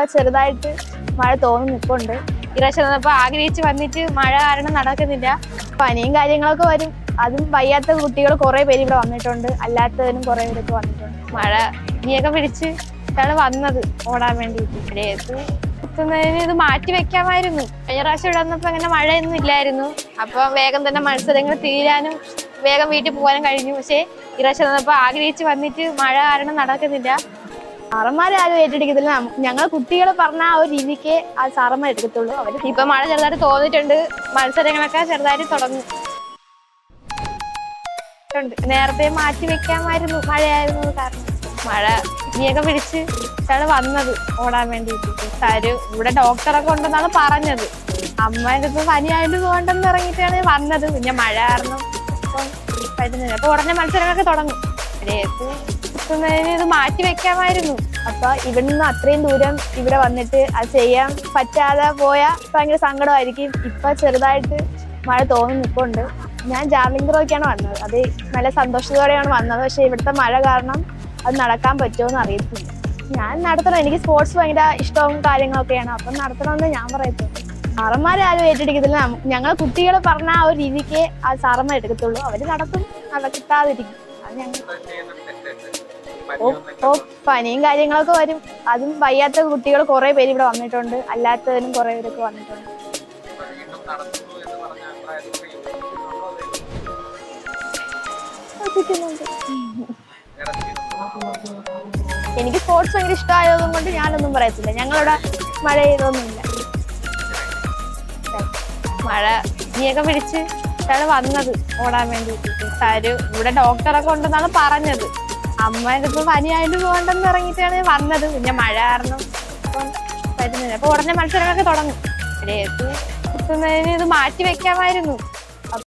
ചെറുതായിട്ട് മഴ തോന്നി നിൽപ്പുണ്ട് ഇപ്രാവശ്യം വന്നപ്പോ ആഗ്രഹിച്ച് വന്നിട്ട് മഴ കാരണം നടക്കുന്നില്ല പനിയും കാര്യങ്ങളൊക്കെ വരും അതും വയ്യാത്ത കുട്ടികൾ കുറെ പേര് ഇവിടെ വന്നിട്ടുണ്ട് അല്ലാത്തതിനും കുറെ പേരൊക്കെ വന്നിട്ടുണ്ട് മഴ ഇനിയൊക്കെ പിടിച്ച് ഇതാണ് വന്നത് ഓടാൻ വേണ്ടിയിട്ട് ഇവിടെയൊക്കെ എത്തുന്നതിന് ഇത് മാറ്റി വെക്കാമായിരുന്നു കഴിഞ്ഞ പ്രാവശ്യം ഇവിടെ വന്നപ്പോ അങ്ങനെ മഴയൊന്നും ഇല്ലായിരുന്നു അപ്പൊ വേഗം തന്നെ മത്സരങ്ങൾ തീരാനും വേഗം വീട്ടിൽ പോകാനും കഴിഞ്ഞു പക്ഷേ ഈ പ്രാവശ്യം വന്നപ്പോ ആഗ്രഹിച്ച് വന്നിട്ട് മഴ കാരണം നടക്കുന്നില്ല സാറന്മാരെ ആരും ഏറ്റെടുക്കത്തില്ല നമ്മ- ഞങ്ങൾ കുട്ടികൾ പറഞ്ഞ ആ ഒരു രീതിക്ക് ആ സാറന്മാർ എടുക്കത്തുള്ളൂ അവര് ഇപ്പൊ മഴ ചെറുതായിട്ട് തോന്നിയിട്ടുണ്ട് മത്സരങ്ങളൊക്കെ ചെറുതായിട്ട് തുടങ്ങും ഉണ്ട്. നേരത്തെ മാറ്റി വെക്കാമായിരുന്നു മഴയായിരുന്നു കാരണം മഴ ഇനിയൊക്കെ പിടിച്ച് ഇതാണ് വന്നത് ഓടാൻ വേണ്ടിയിട്ട് തരും ഇവിടെ ഡോക്ടറൊക്കെ ഉണ്ടെന്നാണ് പറഞ്ഞത് അമ്മേന്റെ അടുത്ത് പനിയായിട്ട് പോകണ്ടെന്ന് ഇറങ്ങിയിട്ടാണ് വന്നത് പിന്നെ മഴ കാരണം ഇപ്പം പറ്റുന്നില്ല അപ്പൊ ഉടനെ മത്സരങ്ങളൊക്കെ തുടങ്ങും ഇവിടെയൊക്കെ എത്തുന്നതിന് ഇത് മാറ്റി വെക്കാമായിരുന്നു അപ്പൊ ഇവിടുന്ന് അത്രയും ദൂരം ഇവിടെ വന്നിട്ട് അത് ചെയ്യാൻ പറ്റാതെ പോയാൽ ഭയങ്കര സങ്കടമായിരിക്കും ഇപ്പൊ ചെറുതായിട്ട് മഴ തോന്നി നിൽപ്പുണ്ട് ഞാൻ ജാർലിംഗ് ത്രോയ്ക്കാണ് വന്നത് അത് നല്ല സന്തോഷത്തോടെയാണ് വന്നത് പക്ഷെ ഇവിടുത്തെ മഴ കാരണം അത് നടക്കാൻ പറ്റുമോ എന്ന് അറിയത്തില്ല ഞാൻ നടത്തണം എനിക്ക് സ്പോർട്സ് ഭയങ്കര ഇഷ്ടവും കാര്യങ്ങളൊക്കെയാണ് അപ്പം നടത്തണമെന്ന് ഞാൻ പറയത്തുള്ളൂ സാറന്മാരെ ആരും ഏറ്റെടുക്കത്തില്ല നമ്മ- ഞങ്ങൾ കുട്ടികൾ പറഞ്ഞ ആ ഒരു രീതിക്ക് ആ സാറന്മാർ എടുക്കത്തുള്ളൂ അവര് നടത്തും നടക്കിട്ടാതിരിക്കും അത് ഞങ്ങൾ ഓ ഓ പനിയും കാര്യങ്ങളൊക്കെ വരും അതും വയ്യാത്ത കുട്ടികൾ കുറെ പേര് ഇവിടെ വന്നിട്ടുണ്ട് അല്ലാത്തതിനും കുറെ പേരൊക്കെ വന്നിട്ടുണ്ട് ശ്രദ്ധിക്കുന്നുണ്ട്. എനിക്ക് സ്പോർട്സ് ഭയങ്കര ഇഷ്ടമായതും കൊണ്ട് ഞാനൊന്നും പറയത്തില്ല ഞങ്ങളിവിടെ മഴ ചെയ്തൊന്നുമില്ല മഴ ഇനിയൊക്കെ പിടിച്ച് ഇതാണ് വന്നത് ഓടാൻ വേണ്ടിയിട്ട് തരും ഇവിടെ ഡോക്ടറൊക്കെ ഉണ്ടെന്നാണ് പറഞ്ഞത് അമ്മേന്റെ അടുത്ത് പനിയായിട്ട് പോകണ്ടെന്ന് ഇറങ്ങിയിട്ടാണ് വന്നത് പിന്നെ മഴ കാരണം ഇപ്പം പറ്റുന്നില്ല അപ്പൊ ഉടനെ മത്സരങ്ങളൊക്കെ തുടങ്ങും ഇവിടെയൊക്കെ എത്തുന്നതിന് ഇത് മാറ്റി വെക്കാമായിരുന്നു